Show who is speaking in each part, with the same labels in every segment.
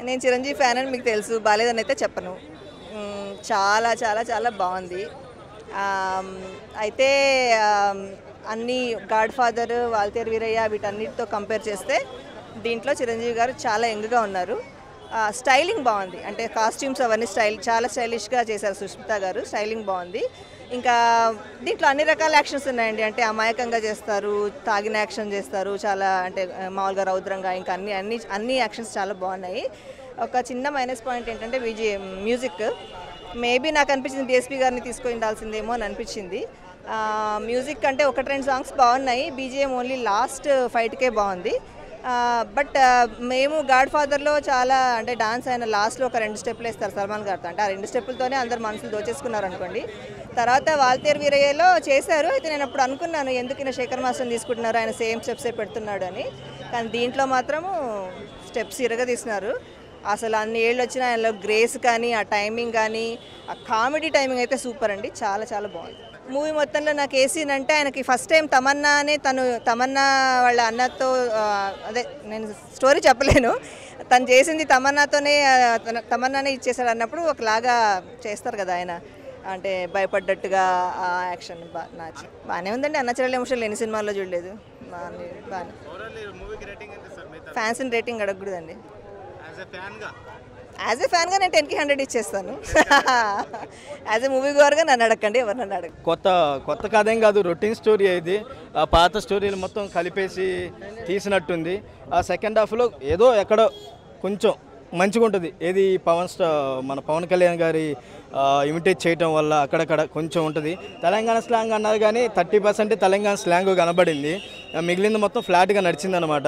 Speaker 1: నేను చిరంజీవి ఫ్యాన్ అని మీకు తెలుసు బాలేదని అయితే చెప్పను మ్మ్, చాలా చాలా చాలా బాగుంది ఆమ్, అయితే ఆమ్, అన్ని గాడ్ ఫాదర్ వాల్తేరు వీరయ్య వీటన్నిటితో కంపేర్ చేస్తే దీంట్లో చిరంజీవి గారు చాలా యంగ్గా ఉన్నారు ఆ, స్టైలింగ్ బాగుంది అంటే కాస్ట్యూమ్స్ అవన్నీ స్టైల్ చాలా స్టైలిష్గా చేశారు సుష్మిత గారు స్టైలింగ్ బాగుంది ఇంకా దీంట్లో అన్ని రకాల యాక్షన్స్ ఉన్నాయండి అంటే అమాయకంగా చేస్తారు తాగిన యాక్షన్ చేస్తారు చాలా అంటే ఆ, మామూలుగా రౌద్రంగా ఇంకా అన్ని అన్ని అన్ని యాక్షన్స్ చాలా బాగున్నాయి ఒక చిన్న మైనస్ పాయింట్ ఏంటంటే విజయ్ మ్యూజిక్ మేబీ నాకు అనిపించింది డిఎస్పీ గారిని తీసుకొని ఉండాల్సిందేమో అని అనిపించింది ఆ, మ్యూజిక్ అంటే ఒకటి రెండు సాంగ్స్ బాగున్నాయి బీజిఎం ఓన్లీ లాస్ట్ ఫైట్కే బాగుంది బట్ మేము గాడ్ ఫాదర్లో చాలా అంటే డాన్స్ అయిన లాస్ట్లో ఒక రెండు స్టెప్లు వేస్తారు సల్మాన్ గారితో అంటే ఆ రెండు స్టెప్పులతోనే అందరు మనసులు దోచేసుకున్నారు అనుకోండి తర్వాత వాల్తేరు వీరయ్యలో చేశారు అయితే నేను అప్పుడు అనుకున్నాను ఎందుకు ఈయన శేఖర్ మాస్టర్ని తీసుకుంటున్నారు ఆయన సేమ్ స్టెప్సే పెడుతున్నాడు అని కానీ దీంట్లో మాత్రము స్టెప్స్ ఇరగదీసినారు అసలు అన్ని ఏళ్ళు వచ్చిన ఆయనలో గ్రేస్ కానీ ఆ టైమింగ్ కానీ ఆ కామెడీ టైమింగ్ అయితే సూపర్ అండి చాలా చాలా బాగుంది మూవీ మొత్తంలో నాకు ఏ సీన్ అంటే ఆయనకి ఫస్ట్ టైం తమన్నానే తను తమన్నా వాళ్ళ అన్నతో ఆ, అదే నేను స్టోరీ చెప్పలేను తను చేసింది తమన్నాతోనే ఆ, తన తమన్నానే ఇచ్చేసాడు అన్నప్పుడు ఒకలాగా చేస్తారు కదా ఆయన అంటే భయపడ్డట్టుగా ఆ యాక్షన్ బాగా నచ్చి బాగానే ఉందండి అన్నచరల్ ఎమోషన్ ఎన్ని సినిమాల్లో చూడలేదు బాగానే బాగానే
Speaker 2: మూవీకి రేటింగ్ ఎంత సార్ మిగతా
Speaker 1: ఫ్యాన్స్ని రేటింగ్ అడగకూడదండి
Speaker 2: యాజ్ ఎ ఫ్యాన్గా
Speaker 1: యాజ్ ఎ ఫ్యాన్గా నేను టెన్కి హండ్రెడ్ ఇచ్చేస్తాను యాజ్ ఎ మూవీ గోవర్గా నన్ను అడగండి ఎవరు నన్ను అడగ
Speaker 3: కొత్త కొత్త కథ ఏం కాదు రొటీన్ స్టోరీ ఇది ఆ పాత స్టోరీలు మొత్తం కలిపేసి తీసినట్టుంది ఆ సెకండ్ హాఫ్లో ఏదో ఎక్కడో కొంచెం మంచిగా ఉంటుంది ఏది పవన్ స్టా మన పవన్ కళ్యాణ్ గారి ఇమిటేట్ చేయటం వల్ల అక్కడక్కడ కొంచెం ఉంటుంది తెలంగాణ స్లాంగ్ అన్నారు కానీ థర్టీ పర్సెంట్ తెలంగాణ స్లాంగ్ కనబడింది ఆ మిగిలింది మొత్తం ఫ్లాట్గా నడిచిందనమాట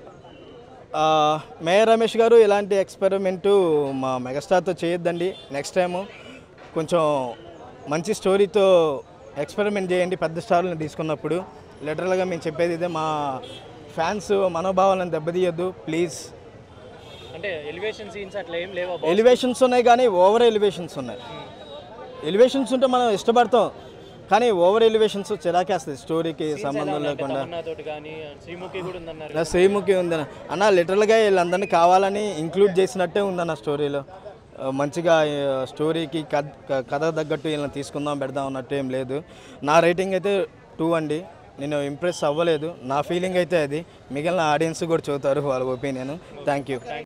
Speaker 3: ఆ, మేయర్ రమేష్ గారు ఇలాంటి ఎక్స్పెరిమెంటు మా మెగాస్టార్తో చేయొద్దండి నెక్స్ట్ టైము కొంచెం మంచి స్టోరీతో ఎక్స్పెరిమెంట్ చేయండి పెద్ద స్టార్లను తీసుకున్నప్పుడు లిటరల్గా మేము చెప్పేది ఇదే మా ఫ్యాన్స్ మనోభావాలను దెబ్బతీయొద్దు ప్లీజ్
Speaker 4: అంటే ఎలివేషన్ సీన్స్ అట్లా ఏం లేవా
Speaker 3: ఎలివేషన్స్ ఉన్నాయి కానీ ఓవర్ ఎలివేషన్స్ ఉన్నాయి ఎలివేషన్స్ ఉంటే మనం ఇష్టపడతాం కానీ ఓవర్ ఎలివేషన్స్ చిరాకేస్తుంది స్టోరీకి సంబంధం లేకుండా
Speaker 4: తోటి కానీ శ్రీముఖి కూడా ఉందన్నారు
Speaker 3: నా శ్రీముఖి ఉందన్న అన్న లిటరల్గా వీళ్ళందరినీ కావాలని ఇంక్లూడ్ చేసినట్టే ఉందన్న స్టోరీలో ఆ, మంచిగా ఆ, స్టోరీకి కథ కథ తగ్గట్టు వీళ్ళని తీసుకుందాం పెడదాం అన్నట్టు ఏం లేదు నా రేటింగ్ అయితే టూ అండి నేను ఇంప్రెస్ అవ్వలేదు నా ఫీలింగ్ అయితే అది మిగిలిన ఆడియన్స్ కూడా చూస్తారు వాళ్ళ ఒపీనియన్ థ్యాంక్ యూ